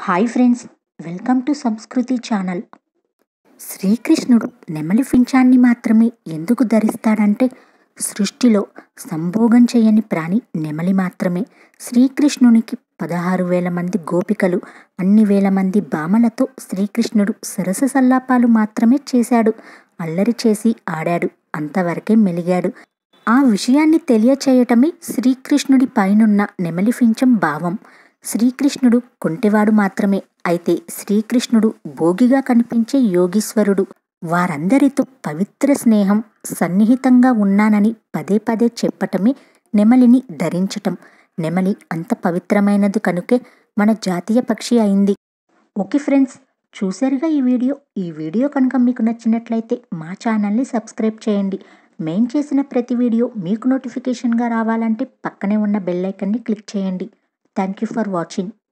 hi friends welcome to Sanskriti channel శ్రీకృష్ణుడు నెమలి ఫించాన్ని మాత్రమే ఎందుకు ధరిస్తాడంటే సృష్టిలో సంభోగం చేయని ప్రాణి నెమలి మాత్రమే శ్రీకృష్ణునికి పదహారు వేల మంది గోపికలు అన్ని వేల మంది భామలతో శ్రీకృష్ణుడు సరస సల్లాపాలు మాత్రమే చేశాడు అల్లరి చేసి ఆడాడు అంతవరకే మెలిగాడు ఆ విషయాన్ని తెలియచేయటమే శ్రీకృష్ణుడి పైనున్న నెమలి ఫించం భావం శ్రీకృష్ణుడు కుంటివాడు మాత్రమే అయితే శ్రీకృష్ణుడు భోగిగా కనిపించే యోగీశ్వరుడు వారందరితో పవిత్ర స్నేహం సన్నిహితంగా ఉన్నానని పదే పదే చెప్పటమే నెమలిని ధరించటం నెమలి అంత పవిత్రమైనది కనుకే మన జాతీయ పక్షి అయింది ఓకే ఫ్రెండ్స్ చూసారుగా ఈ వీడియో ఈ వీడియో కనుక మీకు నచ్చినట్లయితే మా ఛానల్ని సబ్స్క్రైబ్ చేయండి మేం చేసిన ప్రతి వీడియో మీకు నోటిఫికేషన్గా రావాలంటే పక్కనే ఉన్న బెల్ ఐకన్ని క్లిక్ చేయండి థ్యాంక్ యూ ఫర్ వాచింగ్